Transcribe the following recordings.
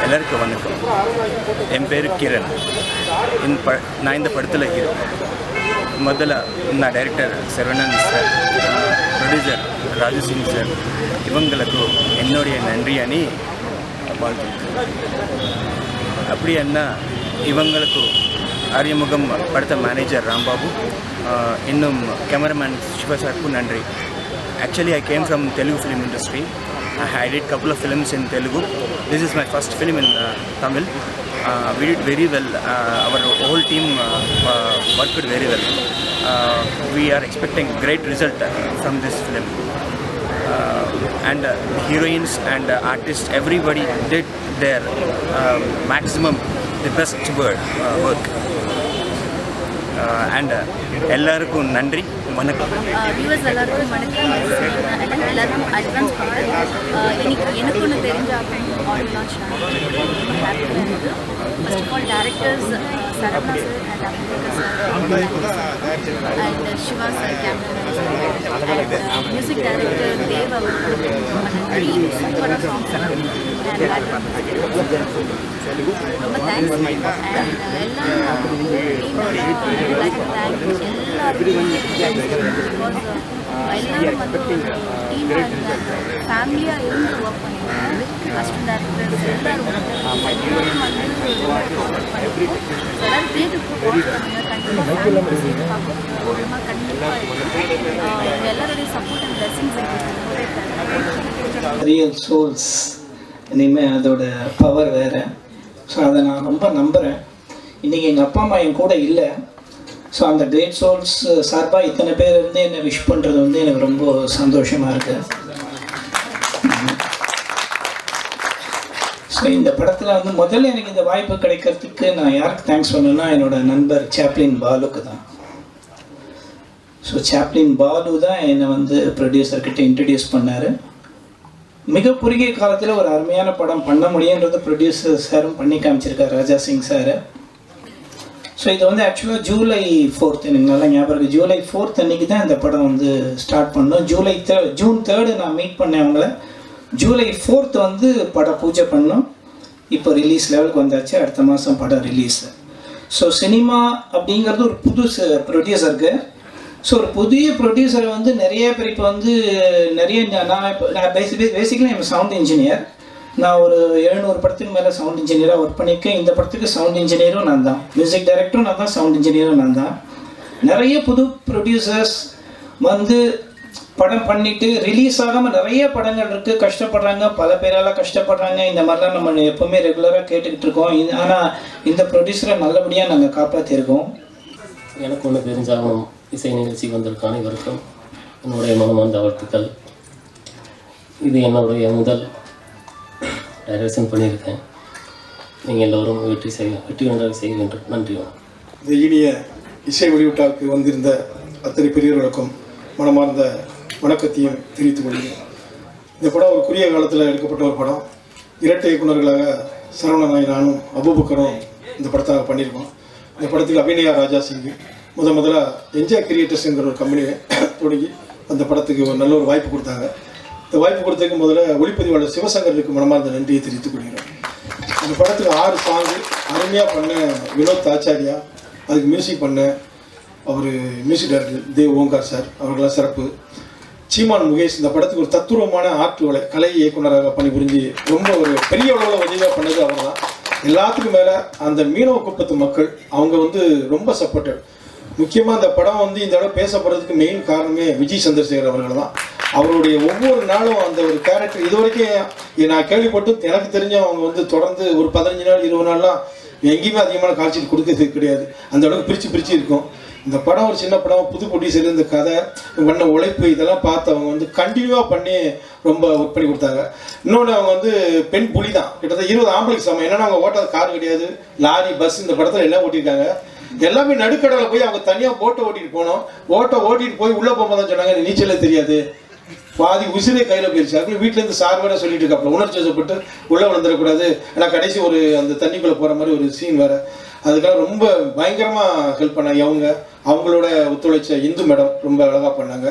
எல்லாருக்கும் வணக்கம் என் பேர் கிரண் இந்த ப நான் இந்த படத்தில் ஹீரோ முதல்ல நான் director Saravanan sir producer Raju Singh sir இவங்களுக்கு என்னுடைய நன்றி అని வாழ்த்துக்கிறேன் அப்படி என்ன இவங்களுக்கு ஆரியமுகம் படத்த மேனேஜர் ராம்பாபு இன்னும் கேமராமேன் சிவா சார்க்கு நன்றி Actually, I came from Telugu film industry. I did couple of films in Telugu. This is my first film in uh, Tamil. Uh, we did very well. Uh, our whole team uh, uh, worked very well. Uh, we are expecting great result from this film. Uh, and uh, the heroines and uh, artists, everybody did their uh, maximum, the best word, uh, work. Uh, and uh, எல்லாருக்கும் நன்றி வணக்கம் viewers எல்லாருக்கும் வணக்கம் எல்லாம் எல்லாருக்கும் advance பண்ணுறேன் இன்னைக்கு எனக்கு ஒன்று தெரிஞ்சாகும் ஆடியோ லான்ச் ஹாப்பியாக இருக்குது first of all directors Saravana sir and Abhineka sir and Siva sir camera and music director Dev அவர்களுக்கு நன்றி சூப்பராக சாங்ஸ் ரொம்ப தேங்க்ஸ் அண்ட் எல்லாம் லைக் தேங்க் எல்லாருக்கும் பிகாஸ் எல்லாரும் வந்து டீமாக இருந்தாங்க ஃபேமிலியாக இருந்து ஒர்க் பண்ணியிருக்காங்க அசிஸ்டன்ட் டேரக்டர்ஸ் எல்லாரும் எல்லாரும் வந்து ஒர்க் பண்ணியிருக்கோம் எல்லாரும் தேட்டருக்கு வாட்ச் பண்ணுங்க கண்டிப்பாக ஃபேமிலி சேர்ந்து பார்க்கணும் கண்டிப்பாக எல்லாருடைய சப்போர்ட் அண்ட் பிளஸிங்ஸ் எங்களுக்கு ரியல் சோல்ஸ் இனிமேல் அதோட பவர் வேறு ஸோ அதை நான் ரொம்ப நம்புகிறேன் இன்றைக்கி எங்கள் அப்பா அம்மா என் கூட இல்லை ஸோ அந்த கிரேட் சோல்ஸ் சார்பாக இத்தனை பேர் இருந்து என்னை விஷ் பண்ணுறது வந்து எனக்கு ரொம்ப சந்தோஷமாக இருக்குது ஸோ இந்த படத்தில் வந்து முதல்ல எனக்கு இந்த வாய்ப்பு கிடைக்கிறதுக்கு நான் யாருக்கு தேங்க்ஸ் பண்ணணும்னா என்னோட நண்பர் சாப்ளின் பாலுக்கு தான் ஸோ சாப்ளின் பாலு தான் என்னை வந்து ப்ரொடியூசர்கிட்ட இன்ட்ரடியூஸ் பண்ணார் மிக குறுகிய காலத்தில் ஒரு அருமையான படம் பண்ண முடியுன்றது ப்ரொடியூசர் சாரும் பண்ணி காமிச்சிருக்காரு ராஜா சிங் சார் ஸோ இது வந்து ஆக்சுவலாக ஜூலை ஃபோர்த் எனக்கு நல்லா ஞாபகம் இருக்குது ஜூலை ஃபோர்த் அன்னைக்கு தான் இந்த படம் வந்து ஸ்டார்ட் பண்ணோம் ஜூலை தே ஜூன் தேர்டு நான் மீட் பண்ணேன் அவங்கள ஜூலை ஃபோர்த் வந்து படம் பூஜை பண்ணோம் இப்போ ரிலீஸ் லெவலுக்கு வந்தாச்சு அடுத்த மாதம் படம் ரிலீஸ் ஸோ சினிமா அப்படிங்கிறது ஒரு புதுசு ப்ரொடியூசருக்கு ஸோ ஒரு புதிய ப்ரொடியூசரை வந்து நிறைய பேர் இப்போ வந்து நிறைய நா- நான் இப்போ நான் பேசிக் பேசிக்கலி என் சவுண்ட் இன்ஜினியர் நான் ஒரு எழுநூறு படத்துக்கு மேலே சவுண்ட் இன்ஜினியராக ஒர்க் பண்ணியிருக்கேன் இந்த படத்துக்கு சவுண்ட் இன்ஜினியரும் நான் தான் மியூசிக் டைரக்டரும் நான் தான் சவுண்ட் இன்ஜினியரும் நான் தான் நிறைய புது ப்ரொடியூசர்ஸ் வந்து படம் பண்ணிட்டு ரிலீஸ் ஆகாமல் நிறைய படங்கள் இருக்குது கஷ்டப்படுறாங்க பல பேரால கஷ்டப்படுறாங்க இந்த மாதிரிலாம் நம்ம எப்போவுமே ரெகுலராக கேட்டுக்கிட்டு இருக்கோம் இது- ஆனால் இந்த ப்ரொடியூசரை நல்லபடியாக நாங்கள் காப்பாற்றிருக்கோம் எனக்கு ஒன்று தெரிஞ்சாகணும் இசை நிகழ்ச்சிக்கு வந்திருக்க அனைவருக்கும் என்னுடைய மனமார்ந்த வாழ்த்துக்கள் இது என்னுடைய முதல் டைரக்ஷன் பண்ணியிருக்கேன் நீங்கள் எல்லோரும் வெற்றி செய்ய வெற்றி ஒன்றாக செய்ய வேண்டும் நன்றி வணக்கம் இந்த இனிய இசை வெளியீட்டாவுக்கு வந்திருந்த அத்தனை பெரியவர்களுக்கும் மனமார்ந்த வணக்கத்தையும் தெரிவித்துக் கொள்கிறேன் இந்த படம் ஒரு குறுகிய காலத்தில் எடுக்கப்பட்ட ஒரு படம் இரட்டை இயக்குனர்களாக சரவணனாய் நானும் அபுபக்கரும் இந்த படத்தை பண்ணியிருக்கோம் இந்த படத்துக்கு அபிநயா ராஜா சிங் முத முதல்ல என்ஜாய் கிரியேட்டர்ஸ்ங்கிற ஒரு கம்பெனியை தொடங்கி அந்த படத்துக்கு ஒரு நல்ல ஒரு வாய்ப்பு கொடுத்தாங்க இந்த வாய்ப்பு கொடுத்ததுக்கு முதல்ல ஒளிப்பதிவாளர் சிவசங்கருக்கு மனமார்ந்த நன்றியை தெரிவித்துக் கொள்கிறேன் அந்த படத்துக்கு ஆறு சாங்கு அருமையாக பண்ண வினோத் ஆச்சாரியா அதுக்கு மியூசிக் பண்ண அவர் music director Dev Omkar sir அவர்களாம் சிறப்பு சீமான் முகேஷ் இந்த படத்துக்கு ஒரு தத்துவமான ஆற்றுவலை கலை இயக்குனராக பணிபுரிஞ்சு ரொம்ப ஒரு பெரிய அளவில் உதவியாக பண்ணது அவர் தான் எல்லாத்துக்கும் மேலே அந்த மீனவ குப்பத்து மக்கள் அவங்க வந்து ரொம்ப சப்போர்ட்டட் முக்கியமாக அந்த படம் வந்து இந்த தடவை பேசப்படுறதுக்கு மெயின் காரணமே விஜய் சந்திரசேகர் அவர்கள் தான் அவருடைய ஒவ்வொரு நாளும் அந்த ஒரு கேரக்டர் இது வரைக்கும் நான் கேள்விப்பட்டும் எனக்கு தெரிஞ்ச அவங்க வந்து தொடர்ந்து ஒரு பதினஞ்சு நாள் இருபது நாள்லாம் எங்கேயுமே அதிகமான காட்சிகள் கொடுக்கறது கிடையாது அந்த அளவுக்கு பிரித்து பிரித்து இருக்கும் இந்த படம் ஒரு சின்ன படம் புது ப்ரொடியூசர் இந்த கதை பண்ண உழைப்பு இதெல்லாம் பார்த்து அவங்க வந்து கண்டினியூவாக பண்ணி ரொம்ப ஒர்க் பண்ணி கொடுத்தாங்க இன்னொன்று அவங்க வந்து பெண் புலி தான் கிட்டத்தட்ட இருபது ஆம்பளைக்கு சமம் என்னன்னா அவங்க ஓட்டாத கார் கிடையாது லாரி பஸ் இந்த படத்தில் எல்லாம் ஓட்டியிருக்காங்க எல்லாமே நடுக்கடலை போய் அவங்க தனியாக போட்டை ஓட்டிட்டு போனோம் ஓட்டை ஓட்டிட்டு போய் உள்ளே போகும்போது தான் சொன்னாங்க "எனக்கு நீச்சலே தெரியாது பாதி உசிரே கையில் போயிடுச்சு அதுக்குள்ள வீட்டுல இருந்து சார் வேற சொல்லிட்டு இருக்காப்புல உணர்ச்சி வசப்பட்டு உள்ள விழுந்துடக்கூடாது ஏன்னா கடைசி ஒரு அந்த தண்ணிக்குள்ள போற மாதிரி ஒரு சீன் வேற அதுக்காக ரொம்ப பயங்கரமா ஹெல்ப் பண்ணாங்க அவங்க அவங்களோட ஒத்துழைச்ச இந்து மேடம் ரொம்ப அழகா பண்ணாங்க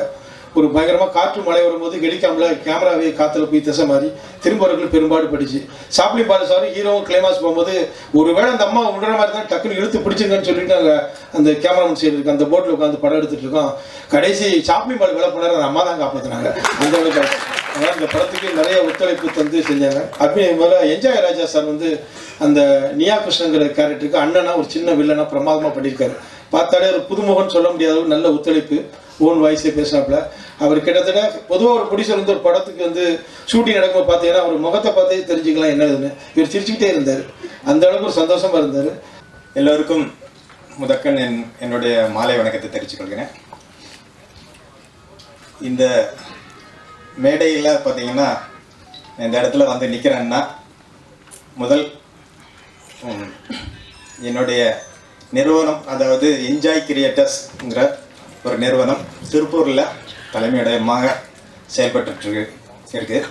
ஒரு பயங்கரமாக காற்று மழை வரும்போது கெடிக்காமல கேமராவே காற்றுல போய் திசை மாறி திரும்ப வரக்குள்ள பெரும்பாடு பட்டுச்சு சாப்ளி பாலு சார் ஹீரோவும் கிளைமாஸ் போகும்போது ஒருவேளை அந்த அம்மா விடுற மாதிரி தான் டக்குன்னு இழுத்து பிடிச்சுங்கன்னு சொல்லிட்டு நாங்கள் அந்த கேமராமேன் சைடு இருக்கு அந்த போட்டில் உட்காந்து படம் எடுத்துட்டு இருக்கோம் கடைசி சாப்ளி பால் விலை போனார் அந்த அம்மா தான் காப்பாற்றினாங்க அந்த அளவுக்கு அதனால் இந்த படத்துக்கு நிறைய ஒத்துழைப்பு தந்து செஞ்சாங்க அபிநய முதல்ல என்ஜாய் ராஜா சார் வந்து அந்த நியா கிருஷ்ணங்கிற கேரக்டருக்கு அண்ணனா ஒரு சின்ன வில்லனா பிரமாதமாக பண்ணியிருக்காரு பார்த்தாலே ஒரு புதுமுகம்னு சொல்ல முடியாத ஒரு நல்ல ஒத்துழைப்பு ஓன் வாய்ஸே பேசினாப்புல அவர் கிட்டத்தட்ட பொதுவாக ஒரு ப்ரொடியூசர் வந்து ஒரு படத்துக்கு வந்து ஷூட்டிங் நடக்கும்போது பார்த்தீங்கன்னா அவர் முகத்தை பார்த்தே தெரிஞ்சுக்கலாம் என்னதுன்னு இவர் சிரிச்சுக்கிட்டே இருந்தார் அந்த அளவுக்கு ஒரு சந்தோஷமா இருந்தார் எல்லோருக்கும் முதற்கண் என் என்னுடைய மாலை வணக்கத்தை தெரிவித்துக் கொள்கிறேன் இந்த மேடையில் பார்த்தீங்கன்னா இந்த இடத்துல வந்து நிற்கிறேன்னா முதல் ம், என்னுடைய நிறுவனம் அதாவது என்ஜாய் கிரியேட்டர்ஸ்ங்கிற ஒரு நிறுவனம் திருப்பூரில் தலைமையிடமாக செயல்பட்டு இருக்கு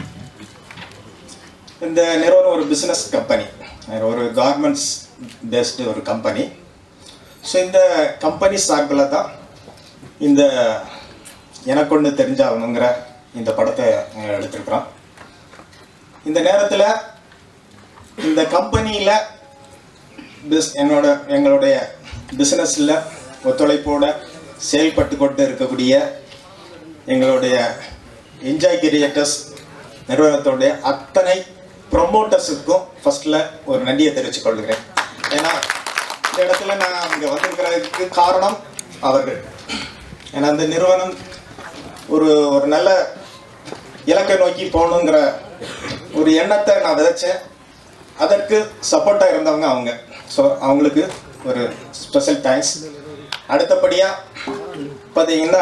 இந்த நிறுவனம் ஒரு பிஸ்னஸ் கம்பெனி ஒரு கார்மெண்ட்ஸ் பேஸ்டு ஒரு கம்பெனி ஸோ இந்த கம்பெனி சார்பில் தான் இந்த எனக்கு ஒன்று தெரிஞ்சாகணுங்கிற இந்த படத்தை நாங்கள் எடுத்திருக்கிறோம் இந்த நேரத்தில் இந்த கம்பெனியில் பிஸ் என்னோட எங்களுடைய பிஸ்னஸில் ஒத்துழைப்போட செயல்பட்டு கொண்டு இருக்கக்கூடிய எங்களுடைய என்ஜாய் கிரியேட்டர்ஸ் நிறுவனத்துடைய அத்தனை ப்ரொமோட்டர்ஸுக்கும் ஃபர்ஸ்டில் ஒரு நன்றியை தெரிவித்துக் கொள்கிறேன் ஏன்னா இந்த இடத்துல நான் இங்கே வந்திருக்கிறதுக்கு காரணம் அவர்கள் ஏன்னா அந்த நிறுவனம் ஒரு ஒரு நல்ல இலக்கை நோக்கி போகணுங்கிற ஒரு எண்ணத்தை நான் விதைச்சேன் அதற்கு சப்போர்ட்டாக இருந்தவங்க அவங்க ஸோ அவங்களுக்கு ஒரு ஸ்பெஷல் தேங்க்ஸ் அடுத்தபடியாக பார்த்தீங்கன்னா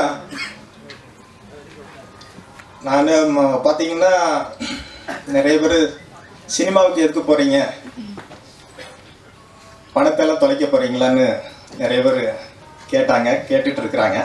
நான் பார்த்தீங்கன்னா நிறைய பேர் சினிமாவுக்கு எதுக்கு போகிறீங்க பணத்தெல்லாம் தொலைக்க போகிறீங்களான்னு நிறைய பேர் கேட்டாங்க கேட்டுட்டு இருக்கிறாங்க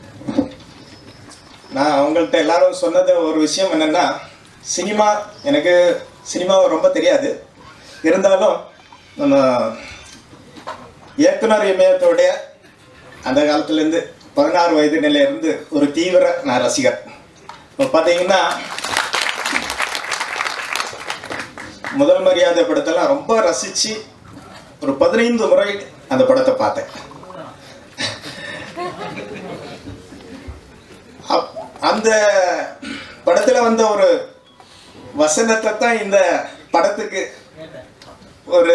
நான் அவங்கள்ட்ட எல்லாரும் சொன்னது ஒரு விஷயம் என்னென்னா சினிமா எனக்கு சினிமா ரொம்ப தெரியாது இருந்தாலும் நம்ம இயக்குனர் இமயத்தோடைய அந்த காலத்துலேருந்து பதினாறு வயது நிலையிலிருந்து ஒரு தீவிர நான் ரசிகர் இப்போ பார்த்தீங்கன்னா முதல் மரியாதை படத்தெல்லாம் ரொம்ப ரசித்து ஒரு பதினைந்து முறை அந்த படத்தை பார்த்தேன் அப்- அந்த படத்தில் வந்த ஒரு வசனத்தை தான் இந்த படத்துக்கு ஒரு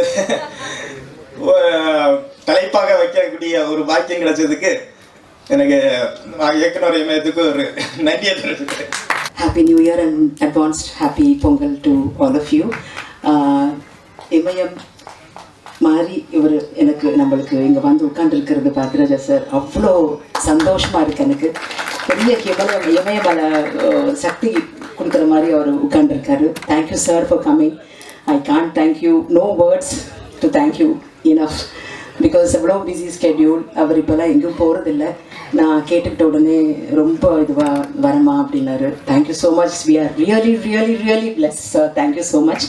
ஒரு தலைப்பாக வைக்கக்கூடிய ஒரு பாக்கியம் கிடைச்சதுக்கு எனக்கு நான் இயக்குனர் இமயத்துக்கு ஒரு நன்றியை தெரிவிச்சுக்கிறேன் Happy New Year and advanced happy Pongal to all of you. Uh, இமயம் மாதிரி இவர் எனக்கு நம்மளுக்கு இங்கே வந்து உட்காந்துருக்கிறது பாத்ராஜா சார் அவ்வளோ சந்தோஷமாக இருக்கு எனக்கு பெரிய இமயம் இமயமல அஹ், சக்தி கொடுக்குற மாதிரி அவர் உட்காந்துருக்காரு thank you sir for coming I can't thank you no words to thank you enough because எவ்வளோ பிஸி ஸ்கெட்யூல் அவர் இப்போல்லாம் எங்கேயும் போகிறதில்ல நான் கேட்டுக்கிட்ட உடனே ரொம்ப இதுவாக வரமா அப்படின்னாரு thank you so much we are really really really blessed sir thank you so much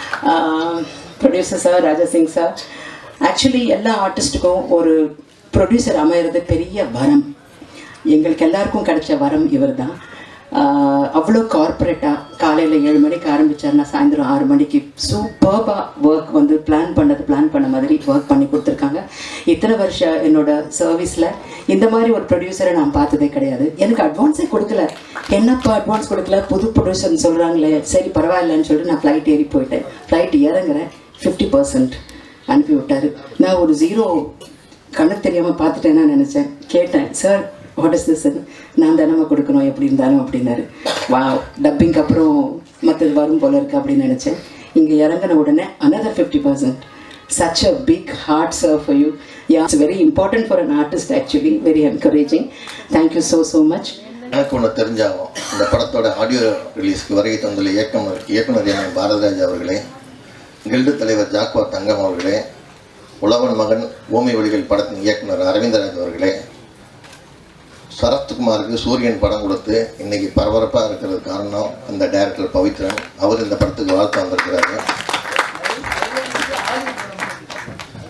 producer sir Raja Singh sir actually எல்லா ஆர்டிஸ்ட்டுக்கும் ஒரு ப்ரொடியூசர் அமையிறது பெரிய வரம் எங்களுக்கு எல்லாருக்கும் கிடைச்ச வரம் இவர் தான் அவ்வளோ கார்ப்பரேட்டாக காலையில் ஏழு மணிக்கு ஆரம்பிச்சாருன்னா சாயந்தரம் ஆறு மணிக்கு சூப்பர்பாக ஒர்க் வந்து பிளான் பண்ணது பிளான் பண்ண மாதிரி ஒர்க் பண்ணி கொடுத்துருக்காங்க இத்தனை வருஷம் என்னோட சர்வீஸில் இந்த மாதிரி ஒரு ப்ரொடியூசரை நான் பார்த்ததே கிடையாது எனக்கு அட்வான்ஸே கொடுக்கல என்னப்பா அட்வான்ஸ் கொடுக்கல புது ப்ரொடியூசர்னு சொல்கிறாங்களே சரி பரவாயில்லன்னு சொல்லிட்டு நான் ஃப்ளைட் ஏறி போயிட்டேன் ஃப்ளைட் இறங்குறேன் ஃபிஃப்டி பர்சன்ட் அனுப்பி விட்டாரு நான் ஒரு ஜீரோ கண்ணுக்கு தெரியாமல் பார்த்துட்டேன்னு நினச்சேன் கேட்டேன் சார் வாட் இஸ் திஸ் நான் தானம்மா கொடுக்கணும் எப்படி இருந்தாலும் அப்படின்னாரு வா டப்பிங்க்கு அப்புறம் மற்றது வரும் போல இருக்கு அப்படின்னு நினச்சேன் இங்கே இறங்கின உடனே another fifty percent such a big heart sir for you yeah it's very important for an artist actually very encouraging thank you so so much எனக்கு ஒன்று தெரிஞ்சாகும் இந்த படத்தோட ஆடியோ ரிலீஸ்க்கு வருகை தந்துள்ள இயக்குனர் இயக்குனர் என் பாரதிராஜ் அவர்களே கில்டு தலைவர் ஜாக்வார் தங்கம் அவர்களே உழவன் மகன் பூமி வழிகள் படத்தின் இயக்குனர் அரவிந்தராஜ் அவர்களே சரத்குமாருக்கு சூரியன் படம் கொடுத்து இன்னைக்கு பரபரப்பாக இருக்கிறது காரணம் அந்த டைரக்டர் பவித்ரன் அவர் இந்த படத்துக்கு வாழ்த்து வந்திருக்கிறாரு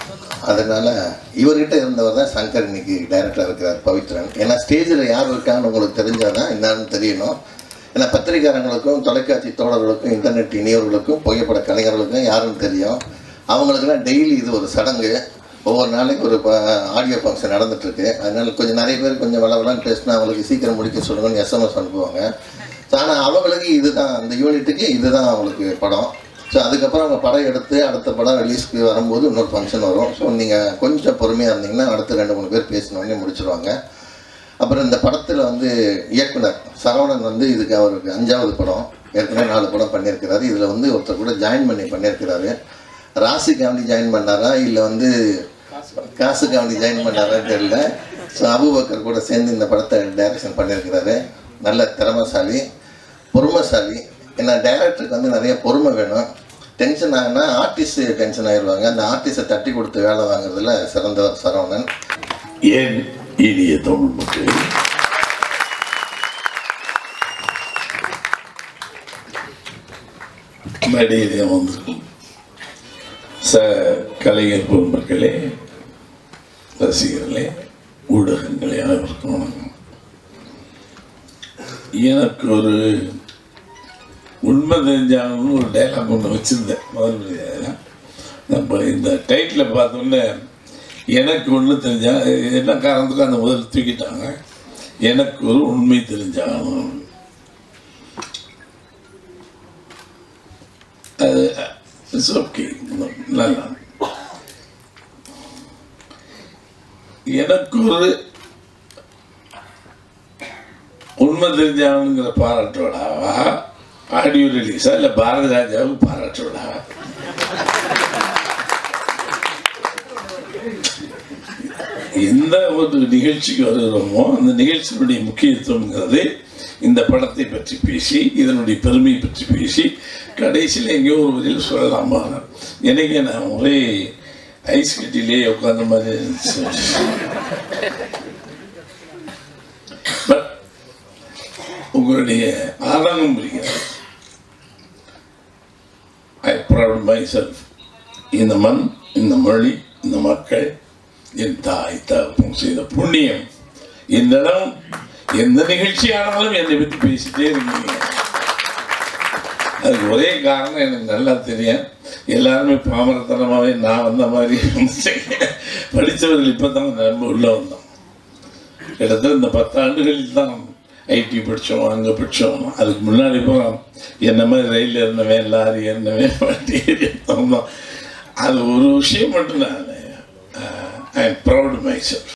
அதனால் இவர்கிட்ட இருந்தவர் தான் சங்கர் இன்னைக்கு டைரக்டராக இருக்கிறார் பவித்ரன் ஏன்னா ஸ்டேஜில் யார் இருக்கான்னு உங்களுக்கு தெரிஞ்சால் தான் என்னன்னு தெரியணும் ஏன்னா பத்திரிகாரங்களுக்கும் தொலைக்காட்சி தோழர்களுக்கும் இன்டர்நெட் இணையவர்களுக்கும் புகைப்பட கலைஞர்களுக்கும் யாருன்னு தெரியும் அவங்களுக்குலாம் டெய்லி இது ஒரு சடங்கு ஒவ்வொரு நாளைக்கு ஒரு ஆடியோ ஃபங்க்ஷன் நடந்துட்டுருக்கு அதனால கொஞ்சம் நிறைய பேர் கொஞ்சம் வளவலான்னு பேசினா அவங்களுக்கு சீக்கிரம் முடிக்க சொல்லுங்கன்னு எஸ்எம்எஸ் அனுப்புவாங்க ஸோ ஆனால் அவங்களுக்கு இதுதான் அந்த யூனிட்டுக்கு இதுதான் அவங்களுக்கு படம் ஸோ அதுக்கப்புறம் அவங்க படம் எடுத்து அடுத்த படம் ரிலீஸ்க்கு வரும்போது இன்னொரு ஃபங்க்ஷன் வரும் ஸோ நீங்கள் கொஞ்சம் பொறுமையாக இருந்தீங்கன்னா அடுத்த ரெண்டு மூணு பேர் பேசினோடனே முடிச்சிருவாங்க அப்புறம் இந்த படத்தில் வந்து இயக்குனர் சரவணன் வந்து இதுக்கு அவருக்கு அஞ்சாவது படம் ஏற்கனவே நாலு படம் பண்ணியிருக்கிறாரு இதில் வந்து ஒருத்தர் கூட ஜாயின் பண்ணி பண்ணியிருக்கிறாரு ராசி காமெடி ஜாயின் பண்ணாரா இல்லை வந்து காசு காமெடி ஜாயின் பண்ணாரான்னு தெரியல ஸோ அபுபக்கர் கூட சேர்ந்து இந்த படத்தை டைரக்ஷன் பண்ணியிருக்கிறாரு நல்ல திறமைசாலி பொறுமைசாலி ஏன்னா டைரக்டருக்கு வந்து நிறைய பொறுமை வேணும் டென்ஷன் ஆகினா ஆர்டிஸ்ட் டென்ஷன் ஆயிடுவாங்க அந்த ஆர்டிஸ்ட்டை தட்டி கொடுத்து வேலை வாங்குறதுல சிறந்தவர் சரவணன் ஏன் இனிய தமிழ் மக்கள் மேடையிலே வந்திருக்கும் ச கலைஞர் பொதுமக்களே ரசிகர்களே ஊடகங்களே அனைவருக்கும் வணக்கம் எனக்கு ஒரு உண்மை தெரிஞ்சாங்கன்னு ஒரு டைலாக் ஒன்று வச்சுருந்தேன் முதல் முறையாக நம்ம இந்த டைட்டில் பார்த்தோன்னே எனக்கு ஒன்று தெரிஞ்சா என்ன காரணத்துக்கு அந்த முதல் தூக்கிட்டாங்க எனக்கு ஒரு உண்மை தெரிஞ்சாகணும் அது இட்ஸ் ஓகே நல்லா எனக்கு ஒரு உண்மை தெரிஞ்சாகணுங்கிற பாராட்டு விழாவா ஆடியோ ரிலீஸா இல்லை பாரதி ராஜாவுக்கு பாராட்டு விழாவா எந்த ஒரு நிகழ்ச்சிக்கு வருகிறோமோ அந்த நிகழ்ச்சியினுடைய முக்கியத்துவங்கிறது இந்த படத்தை பற்றி பேசி இதனுடைய பெருமை பற்றி பேசி கடைசியில் எங்கேயோ ஒரு வழியில் சொல்லலாமா எனக்கு நான் ஒரே ஐஸ் கட்டிலே உட்கார்ந்த மாதிரி இருந்துச்சு பட் உங்களுடைய ஆதங்கம் புரிகிறது ஐ ப்ரௌட் மை செல்ஃப் இந்த மண் இந்த மொழி இந்த மக்கள் என் தாய் தகப்பன் செய்த புண்ணியம் இந்த இடம் எந்த நிகழ்ச்சி ஆனாலும் என்னை பற்றி பேசிட்டே இருக்கீங்க அதுக்கு ஒரே காரணம் எனக்கு நல்லா தெரியும் எல்லாருமே பாமரத்தனமாகவே நான் வந்த மாதிரி படித்தவர்கள் இப்போ தான் நம்ம உள்ளே வந்தோம் கிட்டத்தட்ட இந்த பத்தாண்டுகளில் தான் ஐடி படித்தோம் அங்கே படித்தோம் அதுக்கு முன்னாடி போகிறோம் என்ன மாதிரி ரயில் இருந்தவன் லாரி இருந்தவன் வண்டி ஏறி இருந்தோம் அது ஒரு விஷயம் மட்டும் நான் I am proud my self